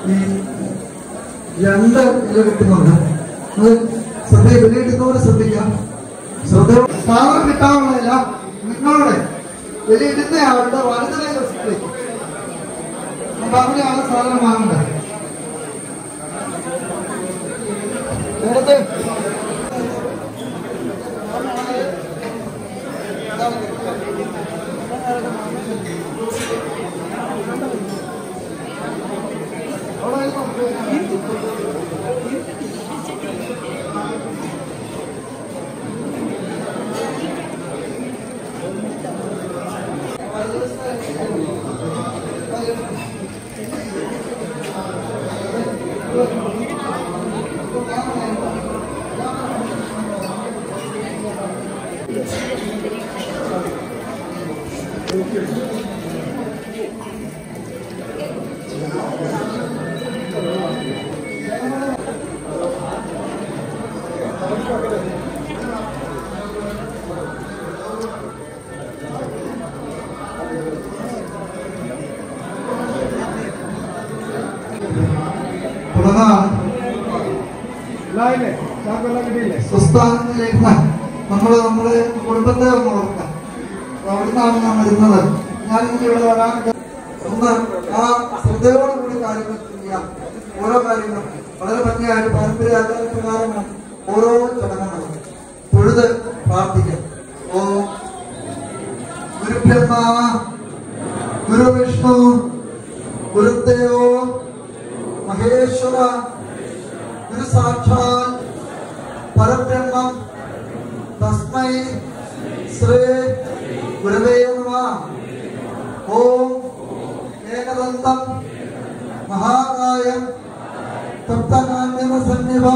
ഈ രണ്ട് ഇല കിട്ടുന്നുണ്ട് അത് ശ്രദ്ധ വെളിയിടുന്നവരെ ശ്രദ്ധിക്കാം ശ്രദ്ധ സാധനം കിട്ടാവുന്നതല്ല നിങ്ങളുടെ വെളിയിടുന്ന ആളുടെ വലുതിനെ ശ്രദ്ധിക്കും അപ്പൊ അങ്ങനെയാണ് സാധനം വാങ്ങേണ്ടത് നേരത്തെ തുടങ്ങാം സ്വസ്ഥാനത്തിലേക്ക് നമ്മൾ നമ്മുടെ കുടുംബത്തെ ഒന്ന് ഓർക്കാം അപ്പൊ അവിടുന്നാണ് ഞാൻ വരുന്നത് ഞാൻ ഇനി ഇവിടെ വരാൻ ഒന്ന് ആ ശ്രദ്ധയോടുകൂടി കാര്യങ്ങൾ ചെയ്യാം ഓരോ കാര്യങ്ങളും വളരെ ഭംഗിയായിട്ട് പാരമ്പര്യ ആചാരപ്രകാരമാണ് ഓരോ ചടങ്ങുകളും തൊഴുത് പ്രാർത്ഥിക്കാം ഓ ഗുരുബ്രഹ്മ ഗുരു വിഷ്ണു ഗുരുദേവോ മഹേശ്വര ഗുരു സാക്ഷാൽ പരബ്രഹ്മം തസ്മൈ ശ്രീ ഗുരവേ നമ ഓം ഏകദന്തം മഹാകായം തപ്തകാന്യമസന്നിഭം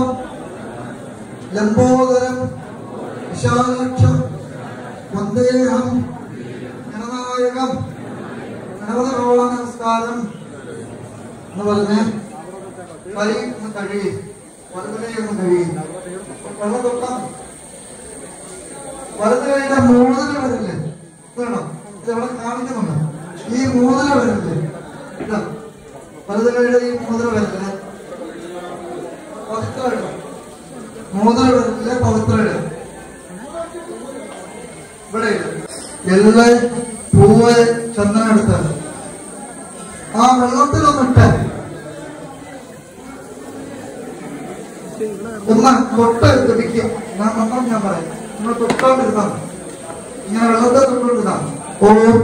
ലംബോദരം വിശാലക്ഷം വന്ദേഹം ഗണനായകം ഗണപതിരോള നമസ്കാരം എന്ന് പറഞ്ഞ് കൈ ഒന്ന് കഴുകി വലതുകൈ ഒന്ന് കഴുകി വെള്ളം തൊട്ടാൽ വലതുകൈയുടെ മൂന്നില് വരില്ലേ വേണം ഇത് അവിടെ കാണിക്കുന്നുണ്ട് ഈ മൂന്നില് വരില്ലേ ഇതാ വലതുകൈയുടെ ഈ മൂന്നില് വരില്ലേ പവിത്ര ഇടാം മൂന്നില് വരില്ലേ പവിത്ര ഇടാം ഇവിടെ ഇടാം എല്ലാം പൂവ് ചന്ദനം എടുത്തത് ആ വെള്ളത്തിലൊന്നിട്ട് ഒന്ന് തൊട്ട് ലഭിക്കുക ഞാൻ നമ്മൾ ഞാൻ പറയാം നമ്മൾ തൊട്ടോണ്ടിരുന്നാണ് ഇങ്ങനെ വെള്ളത്തെ തൊട്ടോണ്ടിരുന്നാണ് ഓം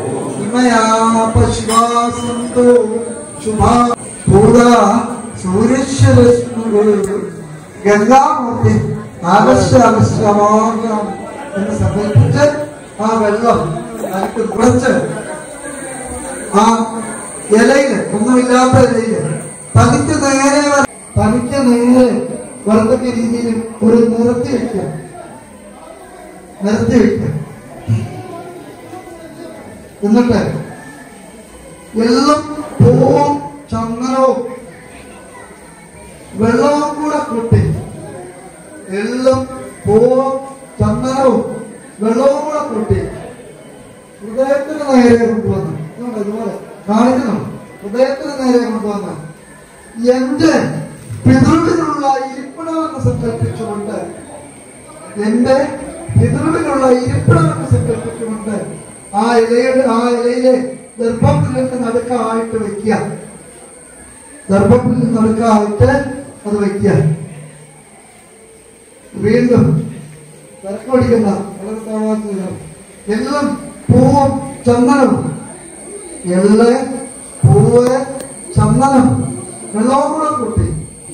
ഇമയാപശിവാസന്തോ ശുഭാ ഭൂത സൂര്യശ്വരശ്മു ഗംഗാമൂർത്തി ആവശ്യ ആവശ്യമാകാം എന്ന് സങ്കല്പിച്ച് ആ വെള്ളം അതിട്ട് കുറച്ച് ആ ഇലയില് ഒന്നുമില്ലാത്ത ഇലയില് തനിക്ക് നേരെ വര- തനിക്ക് നേരെ വരത്തക്ക രീതിയിൽ ഒരു നിരത്തി വെക്കുക നിരത്തി വെക്കുക എന്നിട്ട് എല്ലാം പൂവും ചന്ദനവും വെള്ളവും കൂടെ കൂട്ടി എള്ളും പൂവും ചന്ദനവും വെള്ളവും കൂടെ കൂട്ടി ഹൃദയത്തിന് നേരെ കൊണ്ടുവന്ന് ഇതുകൊണ്ട് ഇതുപോലെ കാണിക്കണം ഹൃദയത്തിന് നേരെ കൊണ്ടുവന്ന് എന്റെ പിതൃവിനുള്ള ഇരിപ്പിടമെന്ന് സങ്കല്പിച്ചുകൊണ്ട് എന്റെ പിതൃവിനുള്ള ഇരിപ്പിടമെന്ന് സങ്കല്പിച്ചുകൊണ്ട് ആ ഇലയുടെ ആ ഇലയിലെ ഗർഭപ്പുല്ലിന്റെ നടുക്കായിട്ട് വെക്കുക ഗർഭപ്പുല്ലിന് നടുക്കായിട്ട് അത് വെക്കുക വീണ്ടും തിരക്കടിക്കുന്ന വളരെ താമസിക്കുന്ന എല്ലാം പൂവും ചന്ദനവും എള്ള് പൂവ് ചന്ദനം വെള്ളവും കൂടെ കൂട്ടി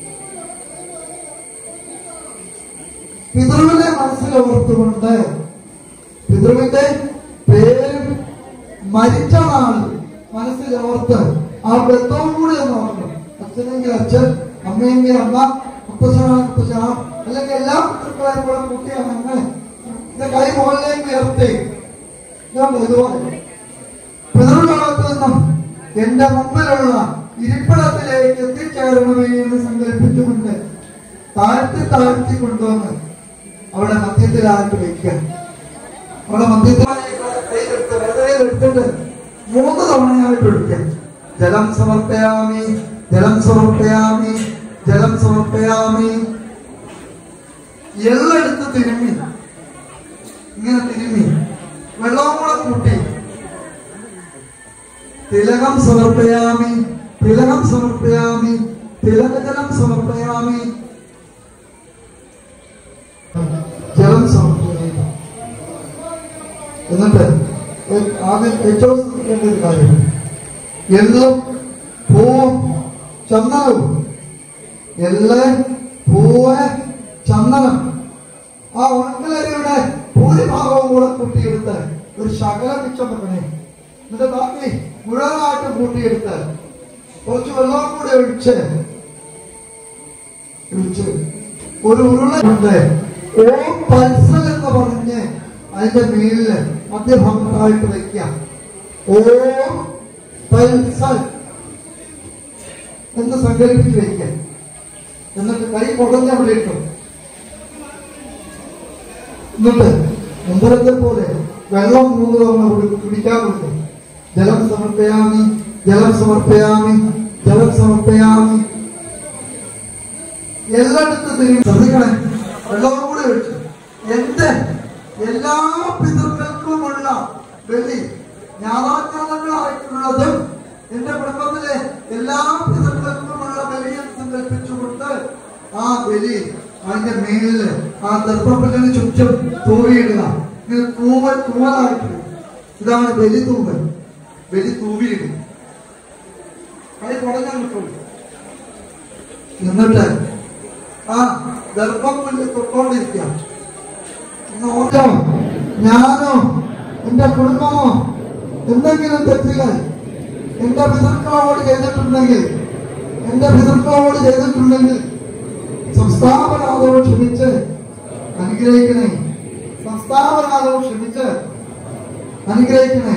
പിതൃവിനെ മനസ്സിൽ ഓർത്തുകൊണ്ട് പിതൃവിന്റെ പേരും മരിച്ച നാൾ മനസ്സിൽ ഓർത്ത് ആ ബന്ധവും കൂടി ഒന്ന് ഓർക്കണം അച്ഛനെങ്കിൽ അച്ഛൻ അമ്മയെങ്കിൽ അമ്മ മുത്തശ്ശനാണ് മുത്തശ്ശന അല്ലെങ്കിൽ എല്ലാ പിതൃക്കളെയും കൂടെ കൂട്ടിയാണ് അങ്ങനെ ഇത് കൈ മുകളിലേക്ക് ഉയർത്തി ഇതുകൊണ്ട് ഇതുപോലെ പിതൃലോകത്ത് നിന്നും എന്റെ മുമ്പിലുള്ള ഇരിപ്പിടത്തിലേക്ക് എത്തിച്ചേരണമേ എന്ന് സങ്കല്പിച്ചുകൊണ്ട് താഴ്ത്തി താഴ്ത്തി കൊണ്ടുവന്ന് അവിടെ മധ്യത്തിലാക്കി വയ്ക്കുക അവിടെ മധ്യത്തിലായിട്ട് കയ്യിലെടുത്ത് വെറുതെ എടുത്തിട്ട് മൂന്ന് തവണയായിട്ട് ഒഴിക്കുക ജലം സമർപ്പയാമി ജലം സമർപ്പയാമി ജലം സമർപ്പയാമി എള്ളെടുത്ത് തിരുമ്മി ഇങ്ങനെ തിരുമ്മി വെള്ളവും കൂടെ കൂട്ടി തിലകം സമർപ്പയാമി തിലകം സമർപ്പയാമി തിലകജലം സമർപ്പയാമി ജലം സമർപ്പയാമി എന്നിട്ട് ഏ- ആദ്യം ഏറ്റവും ശ്രദ്ധിക്കേണ്ട ഒരു കാര്യം എള്ളും പൂവും ചന്ദനവും എള്ള് പൂവ് ചന്ദനം ആ ഉണക്കലരിയുടെ ഭൂരിഭാഗവും കൂടെ കൂട്ടിയെടുത്ത് ഒരു ശകലം മിച്ചം വെക്കണേ എന്നിട്ട് ബാക്കി മുഴുവനായിട്ട് കൂട്ടിയെടുത്ത് കുറച്ച് വെള്ളം കൂടെ ഒഴിച്ച് ഒഴിച്ച് ഒരു ഉരുളയുണ്ട് ഓം പൾസൽ എന്ന് പറഞ്ഞ് അതിന്റെ മേലില് മധ്യഭാഗത്തായിട്ട് വയ്ക്കാം ഓം പൾസൽ എന്ന് സങ്കല്പിച്ച് വയ്ക്കാം എന്നിട്ട് കൈ കുടഞ്ഞ അവിടെ ഇട്ടു എന്നിട്ട് മുമ്പത്തെ പോലെ വെള്ളം മൂന്ന് തവണ കുടി- കുടിക്കാറുണ്ട് ജലം സമർപ്പയാമി ജലം സമർപ്പയാമി ജലം സമർപ്പയാമി എല്ലായിടത്തും തിരിഞ്ഞ് ശ്രദ്ധിക്കണേ വെള്ളവും കൂടി ഒഴിച്ചു എന്റെ എല്ലാ പിതൃക്കൾക്കുമുള്ള ബലി ഞായറാഴ്ചകളായിട്ടുള്ളതും എന്റെ കുടുംബത്തിലെ എല്ലാ പിതൃക്കൾക്കുമുള്ള ബലിയും സങ്കല്പിച്ചുകൊണ്ട് ആ ബലി അതിന്റെ മേലില് ആ ദർഭപ്പല്ലിന് ചുറ്റും തൂവിയിടുക ഇത് തൂവൽ തൂവലായിട്ട് ഇതാണ് ബലി തൂവൽ ബലി തൂവിയിടും അത് കുറഞ്ഞാൽ കിട്ടുള്ളൂ എന്നിട്ട് ആ ഗർഭം കൊണ്ട് തൊട്ടോണ്ടിരിക്കാം ഒന്ന് ഓർക്കണം ഞാനോ എന്റെ കുടുംബമോ എന്തെങ്കിലും തെറ്റുകൾ എന്റെ പിതൃക്കളോട് ചെയ്തിട്ടുണ്ടെങ്കിൽ എന്റെ പിതൃക്കളോട് ചെയ്തിട്ടുണ്ടെങ്കിൽ സംസ്ഥാപനാഥവും ക്ഷമിച്ച് അനുഗ്രഹിക്കണേ സംസ്ഥാപനാഥവും ക്ഷമിച്ച് അനുഗ്രഹിക്കണേ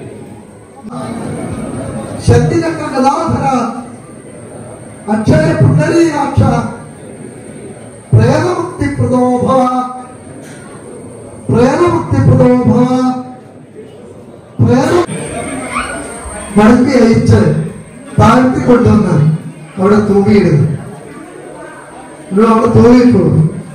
ശക്തിചക്ര ഗതാധര അക്ഷര പുനരീനാക്ഷ പ്രേതമുക്തി പ്രദോഭവ പ്രേതമുക്തി പ്രദോഭവ പ്രേത മടക്കി അയച്ച് താഴ്ത്തിക്കൊണ്ടുവന്ന് അവിടെ തൂങ്ങിയിടുന്നു ഇവിടെ അവിടെ തൂങ്ങിയിട്ടുള്ളൂ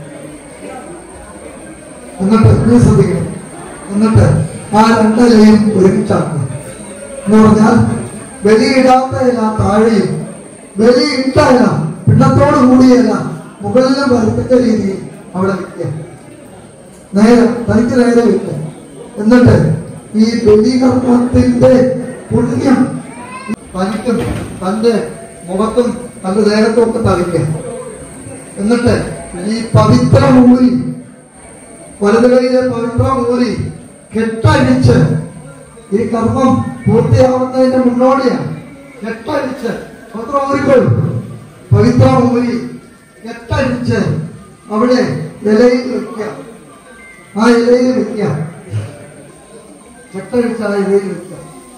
എന്നിട്ട് നീ ശ്രദ്ധിക്കണം എന്നിട്ട് ആ രണ്ടലയും ഒരുമിച്ചാക്കണം എന്ന് പറഞ്ഞാൽ ബലിയിടാത്ത ഇല താഴെയും ബലിയിട്ട ഇല പിണ്ടത്തോട് കൂടിയ ഇല മുകളിലും വരത്തക്ക രീതിയിൽ അവിടെ വെക്കുക നേരെ തനിക്ക് നേരെ വെക്കുക എന്നിട്ട് ഈ ബലികർമ്മത്തിന്റെ പുണ്യം തനിക്കും തന്റെ മുഖത്തും തന്റെ ദേഹത്തും ഒക്കെ തളിക്കുക എന്നിട്ട് ഈ പവിത്ര ഊരി വലത് കൈയിലെ പവിത്ര ഊരി കെട്ടഴിച്ച് ഈ കർമ്മം പൂർത്തിയാവുന്നതിന്റെ മുന്നോടിയാണ് കെട്ടഴിച്ച് പവിത്ര ഊരിക്കൊള്ളു പവിത്ര ഊരി കെട്ടഴിച്ച് അവിടെ ഇലയിൽ വെക്കുക ആ ഇലയിൽ വെക്കുക കെട്ടഴിച്ച് ആ ഇലയിൽ വെക്കുക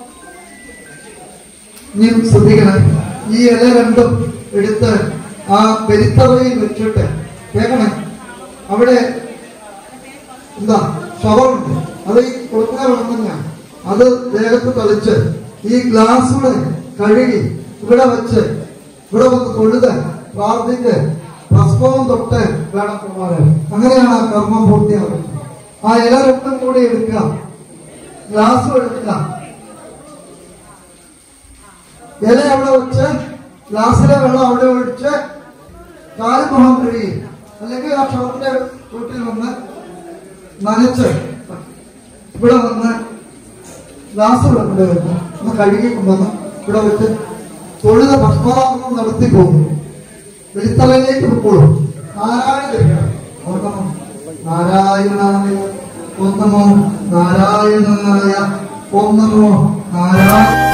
നീ ശ്രദ്ധിക്കണം ഈ ഇല രണ്ടും എടുത്ത് ആ പെരിത്തറയിൽ വെച്ചിട്ട് കേൾക്കണേ അവിടെ എന്താ ഷവറുണ്ട് അത് ഈ കൊടുക്കുന്ന വെള്ളം തന്നെയാണ് അത് ദേഹത്ത് തളിച്ച് ഈ ഗ്ലാസ് കൂടെ കഴുകി ഇവിടെ വെച്ച് ഇവിടെ വന്ന് തൊഴുത് പ്രാർത്ഥിച്ച് ഭസ്മവും തൊട്ട് വേണം പോകാൻ അങ്ങനെയാണ് ആ കർമ്മം പൂർത്തിയാകുന്നത് ആ ഇല രണ്ടും കൂടി എടുക്കുക ഗ്ലാസ് എടുക്കുക ഇല അവിടെ വെച്ച് ഗ്ലാസ്സിലെ വെള്ളം അവിടെ ഒഴിച്ച് കാല് മുഖം കഴുകി അല്ലെങ്കിൽ ആ ഷവറിന്റെ വീട്ടിൽ വന്ന് നനച്ച് ഇവിടെ വന്ന് ഗ്ലാസ് ഇവിടെ കൊണ്ടുവരുന്നു ഒന്ന് കഴുകി കൊണ്ടുവന്ന് ഇവിടെ വെച്ച് തൊഴുത ഭക്ഷണാപനം നടത്തി പോകുന്നു വെളിത്തലയിലേക്ക് പൊക്കോളൂ നാരായണ ഓർമ്മോ നാരായണായ ഓം നമോ നാരായണായ ഓം നമോ നാരായണ